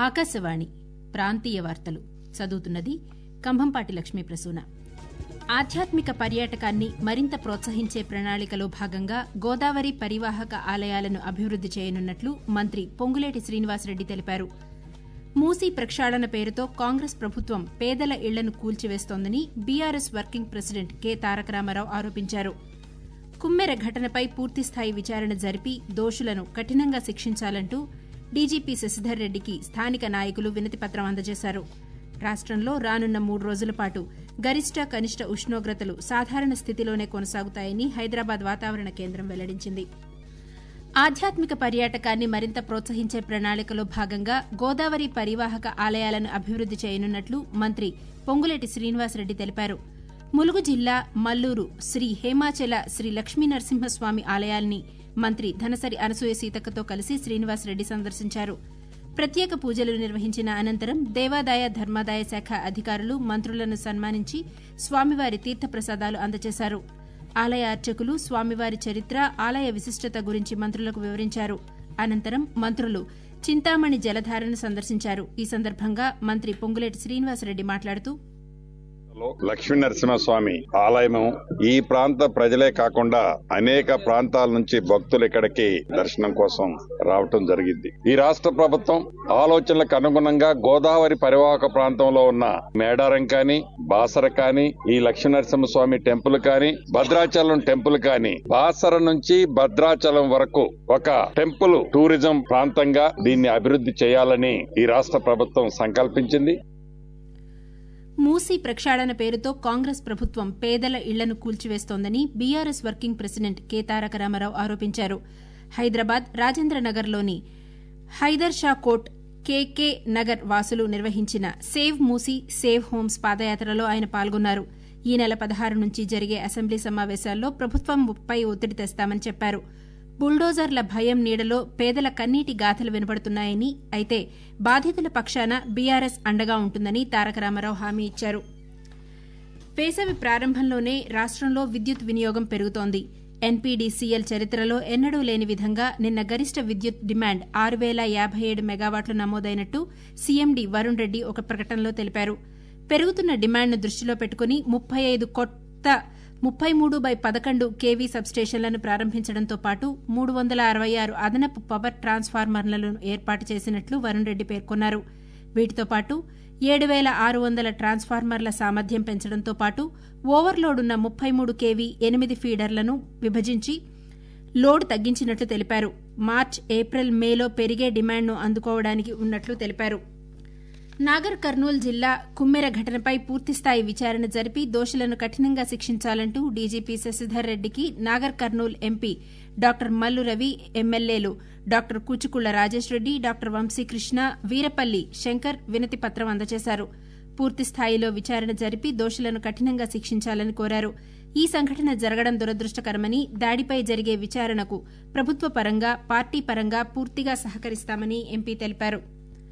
ఆకాశవాణి ప్రాంతీయ వార్తలు చదువుతున్నది కంభంపాటి లక్ష్మీ ప్రసూన ఆధ్యాత్మిక పర్యాటకాన్ని మరింత ప్రోత్సహించే ప్రణాళికలో భాగంగా గోదావరి పరివాహక ఆలయాలను అభివృద్ది చేయనున్నట్లు మంత్రి పొంగులేటి శ్రీనివాసరెడ్డి తెలిపారు మూసీ ప్రక్షాళన పేరుతో కాంగ్రెస్ ప్రభుత్వం పేదల ఇళ్లను కూల్చివేస్తోందని B R S working president K Taraka Rama Rao ఆరోపించారు కుమ్మెర ఘటనపై పూర్తిస్థాయి విచారణ జరిపి దోషులను కఠినంగా శిక్షించాలంటూ డీజీపీ శశిధర్ రెడ్డికి స్థానిక నాయకులు వినతిపత్రం అందజేశారు రాష్టంలో రానున్న మూడు రోజుల పాటు గరిష్ట కనిష్ట ఉష్ణోగ్రతలు సాధారణ స్థితిలోనే కొనసాగుతాయని హైదరాబాద్ వాతావరణ కేంద్రం వెల్లడించింది ఆధ్యాత్మిక పర్యాటకాన్ని మరింత ప్రోత్సహించే ప్రణాళికలో భాగంగా గోదావరి పరివాహక ఆలయాలను అభివృద్ది చేయనున్నట్లు మంత్రి పొంగులేటి శ్రీనివాసరెడ్డి తెలిపారు ములుగు జిల్లా మల్లూరు శ్రీ హేమాచల శ్రీ లక్ష్మీనరసింహస్వామి ఆలయాల్ని మంత్రి ధనసరి అనసూయ సీతక్కతో కలిసి శ్రీనివాసరెడ్డి సందర్శించారు ప్రత్యేక పూజలు నిర్వహించిన అనంతరం దేవాదాయ ధర్మాదాయ శాఖ అధికారులు మంత్రులను సన్మానించి స్వామివారి తీర్థప్రసాదాలు అందజేశారు ఆలయ అర్చకులు స్వామివారి చరిత్ర ఆలయ విశిష్టత గురించి మంత్రులకు వివరించారు అనంతరం మంత్రులు చింతామణి జలధారను సందర్శించారు ఈ సందర్భంగా మంత్రి పొంగులేటి శ్రీనివాసరెడ్డి మాట్లాడుతూ లక్ష్మీ నరసింహస్వామి ఆలయము ఈ ప్రాంత ప్రజలే కాకుండా అనేక ప్రాంతాల నుంచి భక్తులు ఇక్కడికి దర్శనం కోసం రావటం జరిగింది ఈ రాష్ట్ర ప్రభుత్వం ఆలోచనలకు అనుగుణంగా గోదావరి పరివాహక ప్రాంతంలో ఉన్న మేడారం కాని బాసర కాని ఈ లక్ష్మీ నరసింహస్వామి టెంపుల్ కాని భద్రాచలం టెంపుల్ కాని బాసర నుంచి భద్రాచలం వరకు ఒక టెంపుల్ టూరిజం ప్రాంతంగా దీన్ని అభివృద్ధి చేయాలని ఈ రాష్ట్ర ప్రభుత్వం సంకల్పించింది మూసీ ప్రక్షాళన పేరుతో కాంగ్రెస్ ప్రభుత్వం పేదల ఇళ్లను కూల్చివేస్తోందని B R S working president K Taraka Rama Rao ఆరోపించారు హైదరాబాద్ రాజేంద్రనగర్లోని హైదర్ షా కోట్ కేకే నగర్ వాసులు నిర్వహించిన సేవ్ మూసీ సేవ్ హోమ్స్ పాదయాత్రలో ఆయన పాల్గొన్నారు ఈ నెల పదహారు నుంచి జరిగే అసెంబ్లీ సమావేశాల్లో ప్రభుత్వంపై ఒత్తిడి తెస్తామని చెప్పారు బుల్డోజర్ల భయం నీడలో పేదల కన్నీటి గాథలు వినపడుతున్నాయని అయితే బాధితుల పక్షాన బీఆర్ఎస్ అండగా ఉంటుందని తారక రామారావు హామీ ఇచ్చారు వేసవి ప్రారంభంలోనే రాష్టంలో విద్యుత్ వినియోగం పెరుగుతోంది ఎన్పీడీసీఎల్ చరిత్రలో ఎన్నడూ లేని విధంగా నిన్న గరిష్ట విద్యుత్ డిమాండ్ ఆరు వేల యాభై ఏడు మెగావాట్లు నమోదైనట్టు సీఎండీ వరుణ్ రెడ్డి ఒక ప్రకటనలో తెలిపారు పెరుగుతున్న డిమాండ్ను దృష్టిలో పెట్టుకుని ముప్పై ఐదు కొత్త ముప్పై మూడు బై పదకొండు కేవీ సబ్స్టేషన్లను ప్రారంభించడంతో పాటు మూడు వందల అరవై ఆరు అదనపు పవర్ ట్రాన్స్ఫార్మర్లను ఏర్పాటు చేసినట్లు వరుణ్ రెడ్డి పేర్కొన్నారు వీటితో పాటు ఏడు వేల ఆరు వందల ట్రాన్స్ఫార్మర్ల సామర్థ్యం పెంచడంతో పాటు ఓవర్లోడ్ ఉన్న ముప్పై మూడు కేవీ ఎనిమిది ఫీడర్లను విభజించి లోడ్ తగ్గించినట్లు తెలిపారు మార్చ్ ఏప్రిల్ మేలో పెరిగే డిమాండ్ను అందుకోవడానికి ఉన్నట్లు తెలిపారు నాగర్ కర్నూలు జిల్లా కుమ్మెర ఘటనపై పూర్తిస్థాయి విచారణ జరిపి దోషులను కఠినంగా శిక్షించాలంటూ డీజీపీ శశిధర్ రెడ్డికి నాగర్ కర్నూలు ఎంపీ డాక్టర్ మల్లు రవి ఎమ్మెల్యేలు డాక్టర్ కూచుకుళ్ల రాజేష్ రెడ్డి డాక్టర్ వంశీకృష్ణ వీరపల్లి శంకర్ వినతి పత్రం అందజేశారు పూర్తిస్థాయిలో విచారణ జరిపి దోషులను కఠినంగా శిక్షించాలని కోరారు ఈ సంఘటన జరగడం దురదృష్టకరమని దాడిపై జరిగే విచారణకు ప్రభుత్వ పరంగా పార్టీ పరంగా పూర్తిగా సహకరిస్తామని ఎంపీ తెలిపారు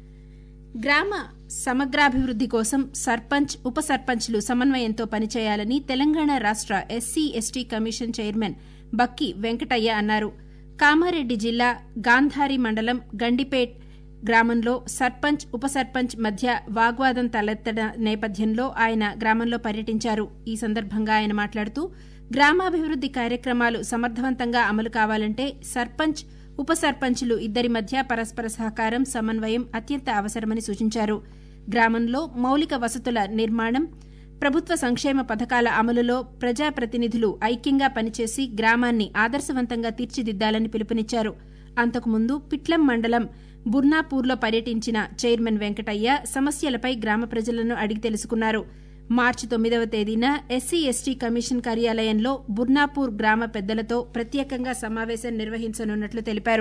గ్రామ సమగ్రాభివృద్ది కోసం సర్పంచ్ ఉప సర్పంచ్లు సమన్వయంతో పనిచేయాలని తెలంగాణ రాష్ట S C S T commission chairman Bakki Venkataiah అన్నారు కామారెడ్డి జిల్లా గాంధారి మండలం గండిపేట్ గ్రామంలో సర్పంచ్ ఉప సర్పంచ్ మధ్య వాగ్వాదం తలెత్తన నేపథ్యంలో ఆయన గ్రామంలో పర్యటించారు ఈ సందర్భంగా ఆయన మాట్లాడుతూ గ్రామాభివృద్ది కార్యక్రమాలు సమర్థవంతంగా అమలు కావాలంటే సర్పంచ్ ఉప సర్పంచ్లు ఇద్దరి మధ్య పరస్పర సహకారం సమన్వయం అత్యంత అవసరమని సూచించారు గ్రామంలో మౌలిక వసతుల నిర్మాణం ప్రభుత్వ సంక్షేమ పథకాల అమలులో ప్రజాప్రతినిధులు ఐక్యంగా పనిచేసి గ్రామాన్ని ఆదర్శవంతంగా తీర్చిదిద్దాలని పిలుపునిచ్చారు అంతకుముందు పిట్లం మండలం బుర్నాపూర్లో పర్యటించిన చైర్మన్ వెంకటయ్య సమస్యలపై గ్రామ ప్రజలను అడిగి తెలుసుకున్నారు మార్చి తొమ్మిదవ తేదీన ఎస్సీ ఎస్టీ కమిషన్ కార్యాలయంలో బుర్నాపూర్ గ్రామ పెద్దలతో ప్రత్యేకంగా సమావేశం నిర్వహించనున్నట్లు తెలిపారు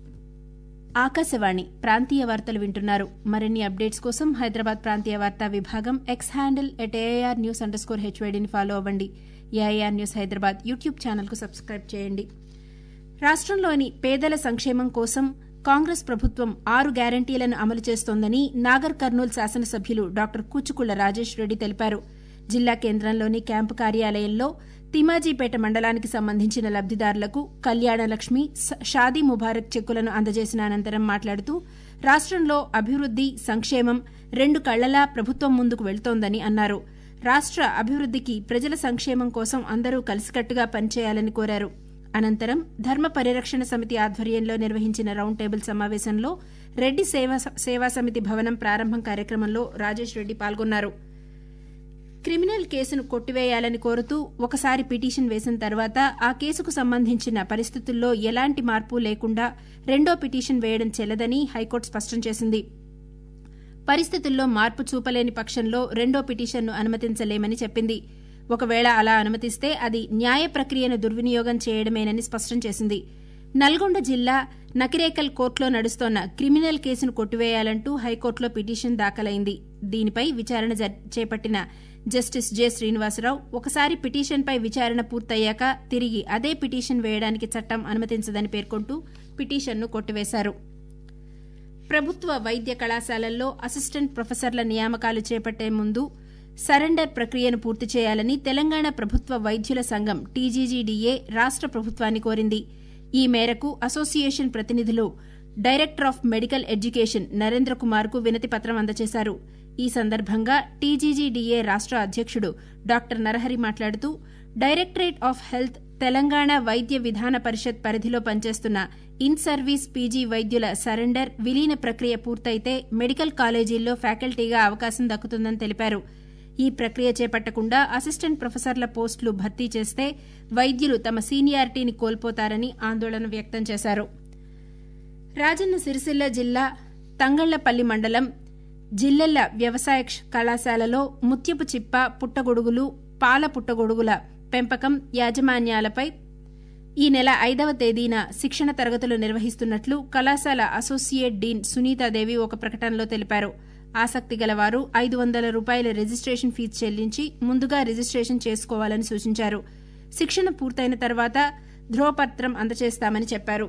ఆకాశవాణి ప్రాంతీయ వార్తలు వింటున్నారు మరిన్ని అప్డేట్స్ కోసం హైదరాబాద్ ప్రాంతీయ వార్తా విభాగం X handle at A I R news under score హెచ్వైడీని ఫాలో అవ్వండి ఏఐఆర్ న్యూస్ హైదరాబాద్ యూట్యూబ్ ఛానల్కు సబ్స్క్రైబ్ చేయండి రాష్టంలోని పేదల సంక్షేమం కోసం కాంగ్రెస్ ప్రభుత్వం ఆరు గ్యారంటీలను అమలు చేస్తోందని నాగర్ కర్నూల్ శాసనసభ్యులు డాక్టర్ కూచుకుళ్ల రాజేష్ రెడ్డి తెలిపారు జిల్లా కేంద్రంలోని క్యాంపు కార్యాలయంలో తిమాజీపేట మండలానికి సంబంధించిన లబ్దిదారులకు కళ్యాణలక్ష్మి షాదీ ముబారక్ చెక్కులను అందజేసిన అనంతరం మాట్లాడుతూ రాష్టంలో అభివృద్ది సంక్షేమం రెండు కళ్లలా ప్రభుత్వం ముందుకు వెళ్తోందని అన్నారు రాష్ట అభివృద్దికి ప్రజల సంక్షేమం కోసం అందరూ కలిసికట్టుగా పనిచేయాలని కోరారు అనంతరం ధర్మ పరిరక్షణ సమితి ఆధ్వర్యంలో నిర్వహించిన రౌండ్ టేబుల్ సమావేశంలో రెడ్డి సేవా సమితి భవనం ప్రారంభం కార్యక్రమంలో రాజేష్ రెడ్డి పాల్గొన్నారు క్రిమినల్ కేసును కొట్టివేయాలని కోరుతూ ఒకసారి పిటిషన్ వేసిన తర్వాత ఆ కేసుకు సంబంధించిన పరిస్థితుల్లో ఎలాంటి మార్పు లేకుండా రెండో పిటిషన్ వేయడం చెల్లదని హైకోర్టు స్పష్టం చేసింది పరిస్థితుల్లో మార్పు చూపలేని పక్షంలో రెండో పిటిషన్ను అనుమతించలేమని చెప్పింది ఒకవేళ అలా అనుమతిస్తే అది న్యాయ ప్రక్రియను దుర్వినియోగం చేయడమేనని స్పష్టం చేసింది నల్గొండ జిల్లా నకిరేకల్ కోర్టులో నడుస్తోన్న క్రిమినల్ కేసును కొట్టివేయాలంటూ హైకోర్టులో పిటిషన్ దాఖలైంది దీనిపై విచారణ చేపట్టిన జస్టిస్ జె శ్రీనివాసరావు ఒకసారి పిటిషన్పై విచారణ పూర్తయ్యాక తిరిగి అదే పిటిషన్ వేయడానికి చట్టం అనుమతించదని పేర్కొంటూ పిటిషన్ను కొట్టివేశారు ప్రభుత్వ వైద్య కళాశాలల్లో అసిస్టెంట్ ప్రొఫెసర్ల నియామకాలు చేపట్టే ముందు సరెండర్ ప్రక్రియను పూర్తి చేయాలని తెలంగాణ ప్రభుత్వ వైద్యుల సంఘం టీజీజీడీఏ రాష్ట ప్రభుత్వాన్ని కోరింది ఈ మేరకు అసోసియేషన్ ప్రతినిధులు director of medical education Narendra Kumar కు వినతి పత్రం అందజేశారు ఈ సందర్భంగా టీజీజీడీఏ రాష్ట అధ్యకుడు డాక్టర్ నరహరి మాట్లాడుతూ డైరెక్టరేట్ ఆఫ్ హెల్త్ తెలంగాణ వైద్య విధాన పరిషత్ పరిధిలో పనిచేస్తున్న ఇన్ సర్వీస్ పీజీ వైద్యుల సరెండర్ విలీన ప్రక్రియ పూర్తయితే మెడికల్ కాలేజీల్లో ఫ్యాకల్టీగా అవకాశం దక్కుతుందని తెలిపారు ఈ ప్రక్రియ చేపట్టకుండా అసిస్టెంట్ ప్రొఫెసర్ల పోస్టులు భర్తీ చేస్తే వైద్యులు తమ సీనియారిటీని కోల్పోతారని ఆందోళన వ్యక్తం చేశారు రాజన్న సిరిసిల్ల జిల్లా తంగళ్లపల్లి మండలం జిల్లెల్ల వ్యవసాయ కళాశాలలో ముత్యపు చిప్ప పుట్టగొడుగులు పాల పుట్టగొడుగుల పెంపకం యాజమాన్యాలపై ఈ నెల ఐదవ తేదీన శిక్షణ తరగతులు నిర్వహిస్తున్నట్లు కళాశాల అసోసియేట్ డీన్ సునీతాదేవి ఒక ప్రకటనలో తెలిపారు ఆసక్తి గలవారు ఐదు వందల రూపాయల రిజిస్ట్రేషన్ ఫీజు చెల్లించి ముందుగా రిజిస్ట్రేషన్ చేసుకోవాలని సూచించారు శిక్షణ పూర్తయిన తర్వాత ధ్రువపత్రం అందజేస్తామని చెప్పారు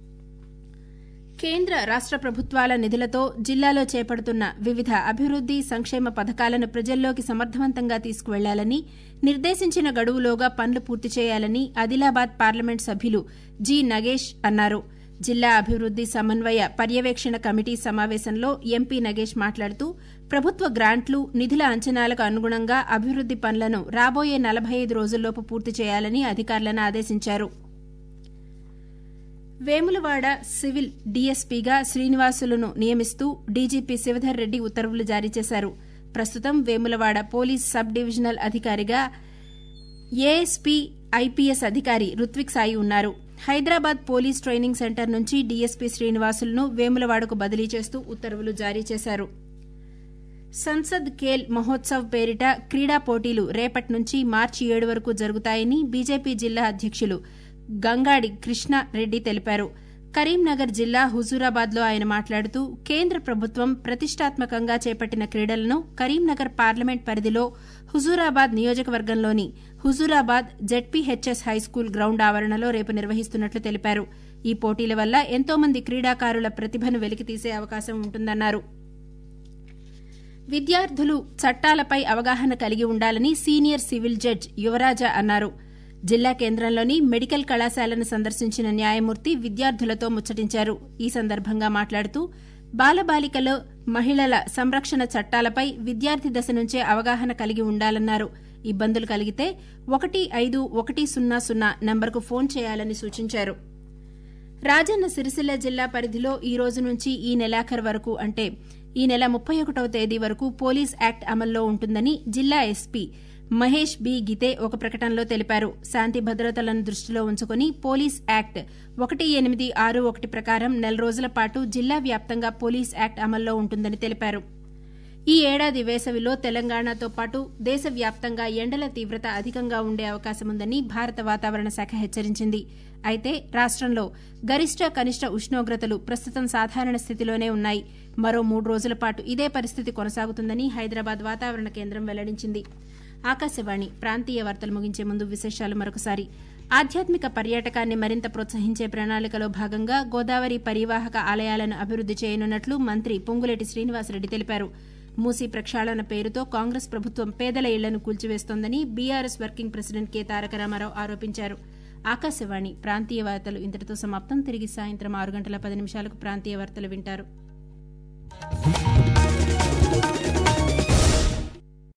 కేంద్ర రాష్ట ప్రభుత్వాల నిధులతో జిల్లాలో చేపడుతున్న వివిధ అభివృద్ది సంక్షేమ పథకాలను ప్రజల్లోకి సమర్థవంతంగా తీసుకువెళ్లాలని నిర్దేశించిన గడువులోగా పనులు పూర్తి చేయాలని ఆదిలాబాద్ పార్లమెంట్ సభ్యులు జి నగేష్ అన్నారు జిల్లా అభివృద్ది సమన్వయ పర్యవేక్షణ కమిటీ సమావేశంలో ఎంపీ నగేష్ మాట్లాడుతూ ప్రభుత్వ గ్రాంట్లు నిధుల అంచనాలకు అనుగుణంగా అభివృద్ది పనులను రాబోయే నలభై ఐదు రోజుల్లోపు పూర్తి చేయాలని అధికారులను ఆదేశించారు వేములవాడ సివిల్ డీఎస్పీగా శ్రీనివాసులను నియమిస్తూ డీజీపీ శివధర్ రెడ్డి ఉత్తర్వులు జారీ చేశారు ప్రస్తుతం వేములవాడ పోలీస్ సబ్ డివిజనల్ అధికారిగా ఏఎస్పీ ఐపీఎస్ అధికారి రుత్విక్ సాయి ఉన్నారు హైదరాబాద్ పోలీస్ ట్రైనింగ్ సెంటర్ నుంచి డీఎస్పీ శ్రీనివాసులను వేములవాడకు బదిలీ చేస్తూ ఉత్తర్వులు జారీ చేశారు సంసద్ ఖేల్ మహోత్సవ్ పేరిట క్రీడా పోటీలు రేపటి నుంచి మార్చి ఏడు వరకు జరుగుతాయని బీజేపీ జిల్లా అధ్యకులు గంగాడి కృష్ణారెడ్డి తెలిపారు కరీంనగర్ జిల్లా హుజూరాబాద్లో ఆయన మాట్లాడుతూ కేంద్ర ప్రభుత్వం ప్రతిష్టాత్మకంగా చేపట్టిన క్రీడలను కరీంనగర్ పార్లమెంట్ పరిధిలో హుజూరాబాద్ నియోజకవర్గంలోని హుజూరాబాద్ జెడ్పీహెచ్ఎస్ హైస్కూల్ గ్రౌండ్ ఆవరణలో రేపు నిర్వహిస్తున్నట్లు తెలిపారు ఈ పోటీల వల్ల ఎంతో మంది క్రీడాకారుల ప్రతిభను వెలికితీసే అవకాశం ఉంటుందన్నారు విద్యార్థులు చట్టాలపై అవగాహన కలిగి ఉండాలని సీనియర్ సివిల్ జడ్జ్ యువరాజ అన్నారు జిల్లా కేంద్రంలోని మెడికల్ కళాశాలను సందర్శించిన న్యాయమూర్తి విద్యార్థులతో ముచ్చటించారు ఈ సందర్భంగా మాట్లాడుతూ బాలబాలికలు మహిళల సంరక్షణ చట్టాలపై విద్యార్థి దశ నుంచే అవగాహన కలిగి ఉండాలన్నారు ఇబ్బందులు కలిగితే ఒకటి ఐదు ఒకటి సున్నా సున్నా నంబర్కు ఫోన్ చేయాలని సూచించారు రాజన్న సిరిసిల్ల జిల్లా పరిధిలో ఈ రోజు నుంచి ఈ నెలాఖరు వరకు అంటే ఈ నెల ముప్పై ఒకటవ తేదీ వరకు పోలీస్ యాక్ట్ అమల్లో ఉంటుందని జిల్లా ఎస్పీ మహేష్ బి గితే ఒక ప్రకటనలో తెలిపారు శాంతి భద్రతలను దృష్టిలో ఉంచుకుని పోలీస్ యాక్ట్ ఒకటి ఎనిమిది ఆరు ఒకటి ప్రకారం నెల రోజుల పాటు జిల్లా వ్యాప్తంగా పోలీస్ యాక్ట్ అమల్లో ఉంటుందని తెలిపారు ఈ ఏడాది వేసవిలో తెలంగాణతో పాటు దేశవ్యాప్తంగా ఎండల తీవ్రత అధికంగా ఉండే అవకాశముందని భారత వాతావరణ శాఖ హెచ్చరించింది అయితే రాష్టంలో గరిష్ట కనిష్ట ఉష్ణోగ్రతలు ప్రస్తుతం సాధారణ స్థితిలోనే ఉన్నాయి మరో మూడు రోజుల పాటు ఇదే పరిస్థితి కొనసాగుతుందని హైదరాబాద్ వాతావరణ కేంద్రం వెల్లడించింది ఆకాశవాణి ప్రాంతీయ వార్తలు ముగించే ముందు విశేషాలు మరొకసారి ఆధ్యాత్మిక పర్యాటకాన్ని మరింత ప్రోత్సహించే ప్రణాళికలో భాగంగా గోదావరి పరివాహక ఆలయాలను అభివృద్ది చేయనున్నట్లు మంత్రి పొంగులేటి శ్రీనివాసరెడ్డి తెలిపారు మూసీ ప్రక్షాళన పేరుతో కాంగ్రెస్ ప్రభుత్వం పేదల ఇళ్లను కూల్చివేస్తోందని B R S working president K Taraka Rama Rao ఆరోపించారు ఆకాశవాణి ప్రాంతీయ వార్తలు ఇంతటితో సమాప్తం తిరిగి సాయంత్రం ఆరు గంటల పది నిమిషాలకు ప్రాంతీయ వార్తలు వింటారు